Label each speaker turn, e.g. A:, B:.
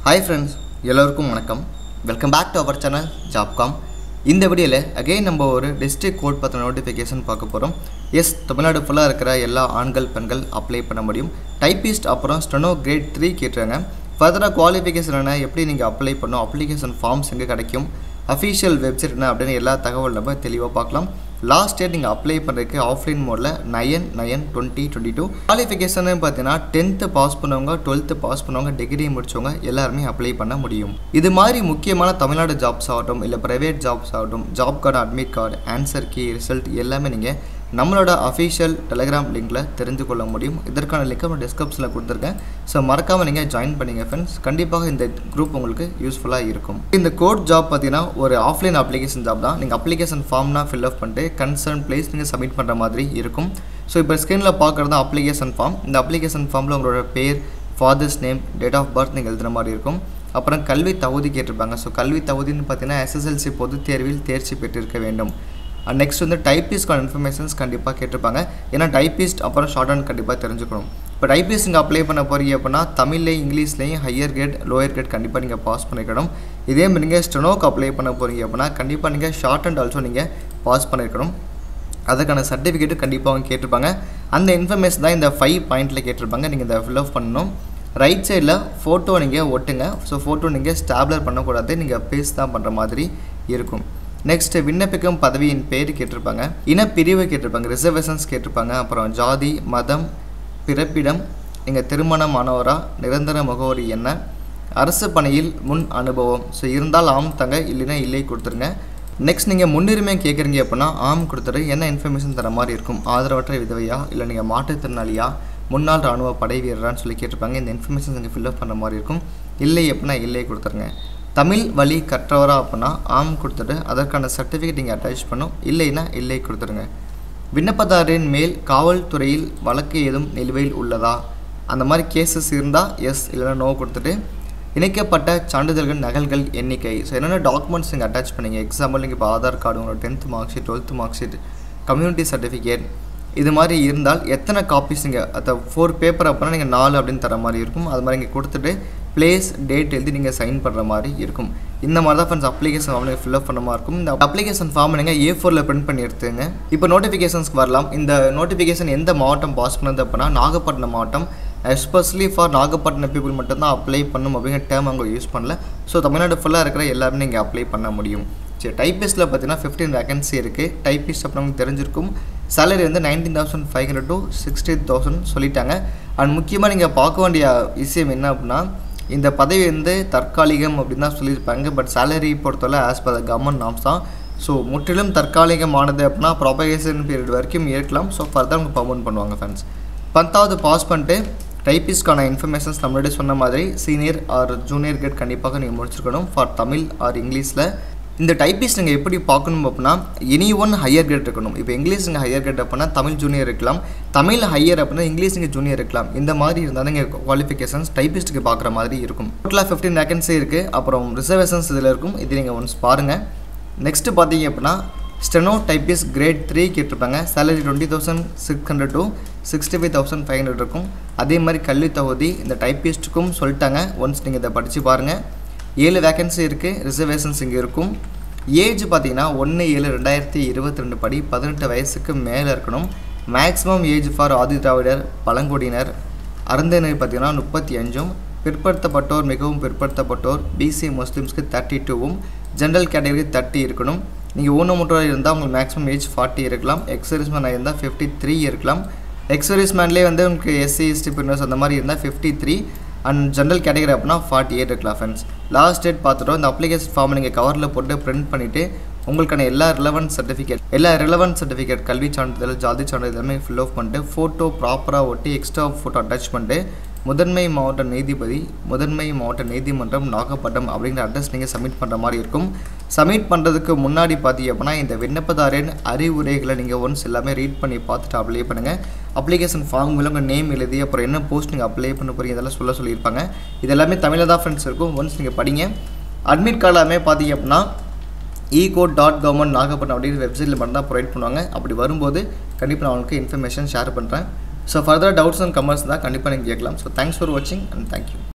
A: hi friends எல்லோருக்கும் வணக்கம் welcome back to our channel Jobcom இந்த வீடியோவில் அகைன் நம்ம ஒரு டிஸ்ட்ரிக்ட் கோட் பற்றின நோட்டிஃபிகேஷன் பார்க்க போகிறோம் எஸ் தமிழ்நாடு ஃபுல்லாக இருக்கிற எல்லா ஆண்கள் பெண்கள் அப்ளை பண்ண முடியும் டைப்பிஸ்ட் அப்புறம் ஸ்டெனோ கிரேட் த்ரீ கேட்டுறாங்க ஃபர்தராக குவாலிஃபிகேஷன் என்ன எப்படி நீங்கள் அப்ளை பண்ணணும் அப்ளிகேஷன் ஃபார்ம்ஸ் எங்கே கிடைக்கும் அஃபீஷியல் வெப்சைட் என்ன அப்படின்னு எல்லா தகவல் நம்ம தெளிவாக பார்க்கலாம் லாஸ்ட் இயர் நீங்கள் அப்ளை பண்ணுறதுக்கு ஆஃப்லைன் மோடில் nine nine twenty twenty two qualification பார்த்தீங்கன்னா டென்த்து பாஸ் பண்ணவங்க டுவெல்த்து பாஸ் பண்ணவங்க டிகிரி முடிச்சவங்க எல்லாருமே அப்ளை பண்ண முடியும் இது மாதிரி முக்கியமான தமிழ்நாடு ஜாப்ஸ் ஆகட்டும் இல்லை ப்ரைவேட் ஜாப்ஸ் ஆகட்டும் job card admit card answer key result எல்லாமே நீங்கள் நம்மளோட அஃபீஷியல் டெலிகிராம் லிங்க்கில் தெரிந்து கொள்ள முடியும் இதற்கான லிங்க் நம்ம டிஸ்கிரிப்ஷனில் கொடுத்துருக்கேன் ஸோ மறக்காமல் நீங்கள் ஜாயின் பண்ணிங்க ஃப்ரெண்ட்ஸ் கண்டிப்பாக இந்த குரூப் உங்களுக்கு யூஸ்ஃபுல்லாக இருக்கும் இந்த கோட் ஜாப் பார்த்தீங்கன்னா ஒரு ஆஃப்லைன் அப்ளிகேஷன் ஜாப் தான் நீங்கள் அப்ளிகேஷன் ஃபார்ம்னா ஃபில் அப் பண்ணிட்டு கன்சர்ன் பிளேஸ் நீங்கள் சப்மிட் பண்ணுற மாதிரி இருக்கும் ஸோ இப்போ ஸ்க்ரீனில் பார்க்குறது தான் அப்ளிகேஷன் ஃபார்ம் இந்த அப்ளிகேஷன் ஃபார்மில் உங்களோட பேர் father's name date of birth நீங்கள் எழுதுகிற மாதிரி இருக்கும் அப்புறம் கல்வி தகுதி கேட்டிருப்பாங்க ஸோ கல்வி தகுதின்னு பார்த்தீங்கன்னா எஸ்எஸ்எல்சி பொதுத் தேர்வில் தேர்ச்சி பெற்றிருக்க வேண்டும் அண்ட் நெக்ஸ்ட் வந்து டைப்பிஸ்ட்கான இன்ஃபர்மேஷன்ஸ் கண்டிப்பாக கேட்டிருப்பாங்க ஏன்னா டைப்பிஸ்ட் அப்புறம் ஷார்ட் ஹேண்ட் கண்டிப்பாக தெரிஞ்சுக்கணும் இப்போ டைப்பிஸ்ட் நீங்கள் அப்ளை பண்ண போகிறீங்க அப்படின்னா தமிழ்லேயும் இங்கிலீஷ்லேயும் ஹையர் கிரேட் லோயர் கிரேட் கண்டிப்பாக நீங்கள் பாஸ் பண்ணிக்கணும் இதே மாதிரி நீங்கள் ஸ்டெனோக்கு அப்ளை பண்ண போகிறீங்க அப்படின்னா கண்டிப்பாக நீங்கள் ஷார்ட் அண்ட் ஆல்சோ நீங்கள் பாஸ் பண்ணியிருக்கணும் அதுக்கான சர்டிஃபிகேட்டு கண்டிப்பாக அவங்க கேட்டிருப்பாங்க அந்த இன்ஃபர்மேஷன் தான் இந்த ஃபைவ் பாயிண்ட்டில் கேட்டிருப்பாங்க நீங்கள் இதை ஃபில் அப் பண்ணணும் ரைட் சைடில் ஃபோட்டோ நீங்கள் ஒட்டுங்க ஸோ ஃபோட்டோ நீங்கள் ஸ்டாப்லர் பண்ணக்கூடாது நீங்கள் பேஸ் தான் பண்ணுற மாதிரி இருக்கும் நெக்ஸ்ட் விண்ணப்பிக்கும் பதவியின் பேர் கேட்டிருப்பாங்க இனப்பிரிவு கேட்டிருப்பாங்க ரிசர்வேஷன்ஸ் கேட்டிருப்பாங்க அப்புறம் ஜாதி மதம் பிறப்பிடம் நீங்கள் திருமணமானவரா நிரந்தர முகவரி என்ன அரசு பணியில் முன் அனுபவம் ஸோ இருந்தால் ஆம் தங்க இல்லைன்னா இல்லை கொடுத்துருங்க நெக்ஸ்ட் நீங்கள் முன்னுரிமை கேட்குறீங்க அப்படின்னா ஆம் கொடுத்துரு என்ன இன்ஃபர்மேஷன் தர மாதிரி இருக்கும் ஆதரவற்ற விதவையா இல்லை நீங்கள் மாற்றுத்திறனாளியா முன்னாள் இராணுவ படை வீரரான்னு சொல்லி கேட்டிருப்பாங்க இந்த இன்ஃபர்மேஷன் நீங்கள் ஃபில்அப் பண்ணுற மாதிரி இருக்கும் இல்லை அப்படின்னா இல்லை கொடுத்துருங்க தமிழ் வழி கற்றவரா அப்படின்னா ஆம் கொடுத்துட்டு அதற்கான சர்டிஃபிகேட் நீங்கள் அட்டாச் பண்ணும் இல்லைன்னா இல்லை கொடுத்துருங்க விண்ணப்பதாரின் மேல் காவல்துறையில் வழக்கு ஏதும் நிலுவையில் உள்ளதா அந்த மாதிரி கேசஸ் இருந்தால் எஸ் இல்லைன்னா நோ கொடுத்துட்டு இணைக்கப்பட்ட சான்றிதழ்கள் நகல்கள் எண்ணிக்கை ஸோ என்னென்ன டாக்குமெண்ட்ஸ் நீங்கள் அட்டாச் பண்ணீங்க எக்ஸாம்பிள் நீங்கள் இப்போ ஆதார் கார்டு உங்களோட tenth mark sheet twelfth mark sheet community certificate இது மாதிரி இருந்தால் எத்தனை காப்பீஸ் நீங்கள் அதை ஃபோர் பேப்பர் அப்படின்னா நீங்கள் நாலு அப்படின்னு தர மாதிரி இருக்கும் அது மாதிரி இங்கே கொடுத்துட்டு பிளேஸ் டேட் எழுதி நீங்கள் சைன் பண்ணுற மாதிரி இருக்கும் இந்த மாதிரி தான் ஃப்ரெண்ட்ஸ் அப்ளிகேஷன் ஃபார்ம் நீங்கள் ஃபில்அப் பண்ண மாதிரி இருக்கும் இந்த அப்ளிகேஷன் ஃபார்ம் நீங்கள் ஏ ஃபோரில் பிரிண்ட் பண்ணி எடுத்துங்க இப்போ நோட்டிஃபிகேஷன்ஸ்க்கு வரலாம் இந்த நோட்டிஃபிகேஷன் எந்த மாவட்டம் பாஸ் பண்ணது அப்படின்னா நாகப்பட்டினம் மாவட்டம் எஸ்பெஷலி ஃபார் நாகப்பட்டினம் பீப்புள் மட்டும்தான் அப்ளை பண்ணும் அப்படிங்கிற டேர்ம் அவங்க யூஸ் பண்ணல ஸோ தமிழ்நாடு ஃபுல்லாக இருக்கிற எல்லாருமே நீங்கள் அப்ளை பண்ண முடியும் சரி டைப்பிஸ்ட்டில் பார்த்தீங்கன்னா ஃபிஃப்டீன் வேகன்சி இருக்குது டைப்பிஸ்ட் அப்போ நமக்கு தெரிஞ்சிருக்கும் சேலரி வந்து nineteen thousand five hundred to sixty thousand சொல்லிட்டாங்க அண்ட் முக்கியமாக நீங்கள் பார்க்க வேண்டிய விஷயம் என்ன அப்படின்னா இந்த பதவி வந்து தற்காலிகம் அப்படின்னு தான் சொல்லியிருப்பாங்க பட் சேலரி பொறுத்தவரை as per the government norms தான் ஸோ முற்றிலும் தற்காலிகமானது அப்படின்னா ப்ராபகேஷன் பீரியட் வரைக்கும் இருக்கலாம் ஸோ ஃபர்தர் அவங்க பர்மனெண்ட் பண்ணுவாங்க ஃப்ரெண்ட்ஸ் பத்தாவது பாஸ் பண்ணிட்டு டைப்பிஸ்ட்கான இன்ஃபர்மேஷன்ஸ் நம்மளுடைய சொன்ன மாதிரி சீனியர் ஆர் ஜூனியர் கிரேட் கண்டிப்பாக நீங்கள் முடிச்சிருக்கணும் ஃபார் தமிழ் ஆர் இங்கிலீஷில் இந்த டைப்பிஸ்ட் நீங்கள் எப்படி பார்க்கணும் அப்படின்னா எனி ஒன் ஹையர் கிரேட் இருக்கணும் இப்போ இங்கிலீஷ் நீங்கள் ஹையர் கிரேட் அப்படின்னா தமிழ் ஜூனியர் இருக்கலாம் தமிழ் ஹையர் அப்படின்னா இங்கிலீஷ் நீங்கள் ஜூனியர் இருக்கலாம் இந்த மாதிரி இருந்தால் நீங்கள் குவாலிஃபிகேஷன்ஸ் டைப்பிஸ்ட்டுக்கு பார்க்குற மாதிரி இருக்கும் டோட்டலாக ஃபிஃப்டீன் வேகன்சி இருக்குது அப்புறம் ரிசர்வேஷன்ஸ் இதில் இருக்கும் இது நீங்கள் ஒன்ஸ் பாருங்கள் நெக்ஸ்ட்டு பார்த்தீங்க அப்படின்னா ஸ்டெனோ டைப்பிஸ் கிரேட் த்ரீ கேட்டிருப்பாங்க salary twenty thousand six hundred to sixty five thousand five hundred இருக்கும் அதே மாதிரி கல்வி தகுதி இந்த டைப்பிஸ்ட்டுக்கும் சொல்லிட்டாங்க ஒன்ஸ் நீங்கள் இதை படித்து பாருங்கள் ஏழு வேகன்சி இருக்குது ரிசர்வேஷன்ஸ் இங்கே இருக்கும் ஏஜ் பார்த்தீங்கன்னா ஒன்று ஏழு ரெண்டாயிரத்தி இருபத்தி ரெண்டு படி பதினெட்டு வயசுக்கு மேலே இருக்கணும் maximum age for Adi Dravidar பழங்குடியினர் அருந்தினர் பார்த்தீங்கன்னா முப்பத்தி அஞ்சும் பிற்படுத்தப்பட்டோர் மிகவும் பிற்படுத்தப்பட்டோர் பிசி முஸ்லீம்ஸ்க்கு தேர்ட்டி டூவும் ஜென்ரல் கேட்டகரி தேர்ட்டி இருக்கணும் நீங்கள் ஊனமுற்றோர் இருந்தால் உங்களுக்கு மேக்ஸிமம் ஏஜ் ஃபார்ட்டி இருக்கலாம் எக்ஸர்வீஸ்மேன் இருந்தால் ஃபிஃப்டி த்ரீ இருக்கலாம் எக்ஸர்வீஸ்மேன்லேயே வந்து உங்களுக்கு எஸ்சி எஸ்டி பிரினர்ஸ் அந்த மாதிரி இருந்தால் fifty three and general category அப்படின்னா ஃபார்ட்டி எயிட் இருக்கலாம் ஃப்ரெண்ட்ஸ் லாஸ்ட் டேட் பார்த்துட்டோம் இந்த அப்ளிகேஷன் ஃபார்மை நீங்கள் கவரில் போட்டு பிரிண்ட் பண்ணிவிட்டு உங்களுக்கான எல்லா ரிலவெண்ட் சர்டிஃபிகேட் எல்லா ரிலவெண்ட் சர்டிஃபிகேட் கல்வி சான்றிதழ் ஜாதி சான்றிதழ் எல்லாமே ஃபில் ஆஃப் பண்ணிட்டு ஃபோட்டோ ப்ராப்பராக ஒட்டி எக்ஸ்ட்ரா ஃபோட்டோ அட்டாச் பண்ணிட்டு முதன்மை மாவட்ட நீதிபதி முதன்மை மாவட்ட நீதிமன்றம் நாகப்பட்டினம் அப்படிங்கிற அட்ரஸ் நீங்கள் சப்மிட் பண்ணுற மாதிரி இருக்கும் சப்மிட் பண்ணுறதுக்கு முன்னாடி பார்த்தீங்க அப்படின்னா இந்த விண்ணப்பதாரின் அறிவுரைகளை நீங்கள் ஒன்ஸ் எல்லாமே ரீட் பண்ணி பார்த்துட்டு அப்ளை பண்ணுங்கள் அப்ளிகேஷன் ஃபார்ம் உங்கள் நேம் எழுதி அப்புறம் என்ன போஸ்ட் நீங்கள் அப்ளை பண்ண போகிறீங்க இதெல்லாம் சொல்ல சொல்லியிருப்பாங்க இது எல்லாமே தமிழில் தான் ஃப்ரெண்ட்ஸ் இருக்கும் ஒன்ஸ் நீங்கள் படிங்க அட்மிட் கார்டு எல்லாமே பார்த்தீங்க அப்படின்னா e code dot government Nagapattinam அப்படிங்கிற வெப்சைட்டில் மட்டும் தான் ப்ரொவைட் பண்ணுவாங்க அப்படி வரும்போது கண்டிப்பாக நான் உங்களுக்கு இன்ஃபர்மேஷன் ஷேர் பண்ணுறேன் so further doubts and comments தான் கண்டிப்பாக நீங்கள் கேட்கலாம் ஸோ தேங்க்ஸ் ஃபார் வாட்சிங் அண்ட் தேங்க்யூ